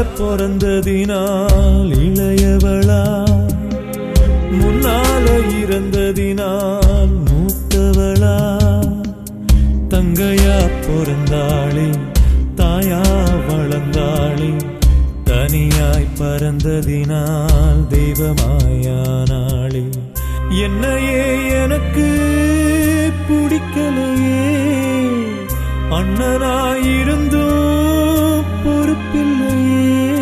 பிறந்ததினால் இளையவளா முன்னால இறந்ததினால் மூத்தவளா தங்கையா பிறந்தாளே தாயா வளர்ந்தாளே தனியாய் பறந்ததினால் தெய்வமாயானாளே என்னையே எனக்கு பிடிக்கலையே அண்ணனாயிருந்தும் பொறுப்பில்லையே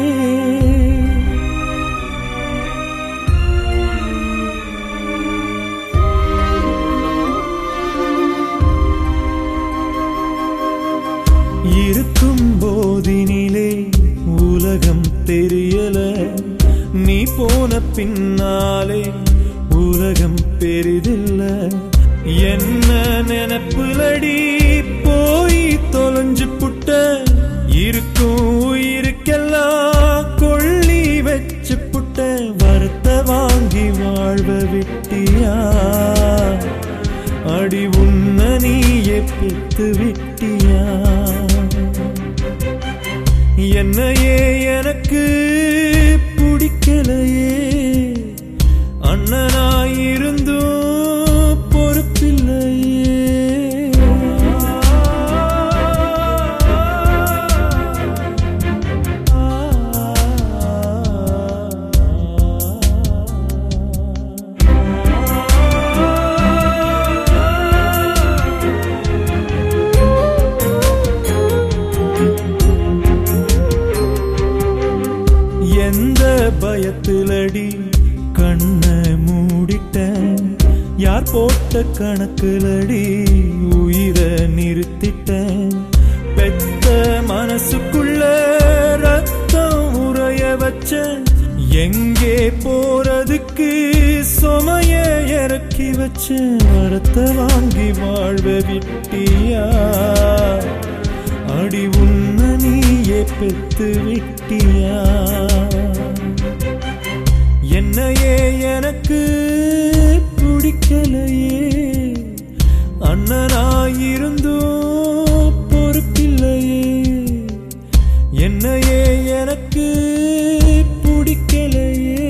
இருக்கும் போதினிலே உலகம் தெரியல நீ போன பின்னாலே உலகம் பெரிதில்ல என்ன நினப்புலடி போய் தொலைஞ்சு புட்ட இருக்கும் உயிருக்கெல்லாம் கொள்ளி வச்சு புட்ட வரத்த வாங்கி வாழ்வ விட்டியா அடி உன்ன நீயே பெத்து விட்டியா என்னையே எனக்கு பிடிக்கலையே அண்ணனாயிருந்தும் பொறுப்பில்லையே எந்த பயத்திலடி கண்ண மூடிட்டேன் யார் போட்ட கணக்குலடி உயிரை நிறுத்திட்டேன் பெத்த மனசுக்குள்ள ரத்தம் உறைய வச்ச எங்கே போறதுக்கு சுமைய இறக்கி வச்ச வரத்த வாங்கி வாழ்வ விட்டியா அடி உன்ன நீயே பெத்து விட்டியா என்னையே எனக்கு பிடிக்கலையே அண்ணனாயிருந்தும் பொறுப்பில்லையே என்னையே எனக்கு பிடிக்கலையே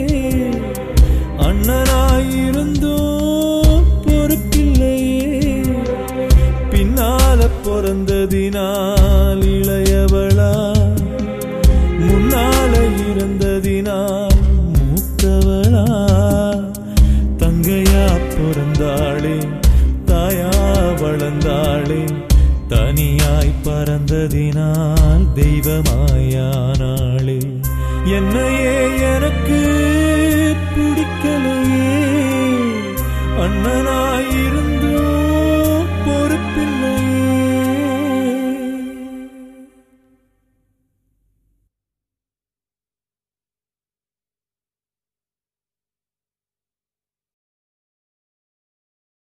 அண்ணனாயிருந்தும் பொறுப்பில்லையே பின்னால பிறந்ததினால் இளையவளா முன்னால இருந்ததினால் மூத்தவளா தங்கையா பிறந்தாளே தாயா வளர்ந்தாளே தனியாய் பறந்ததினால் தெய்வமாயானாளே என்னையே எனக்கு பிடிக்கலையே அண்ணனாய்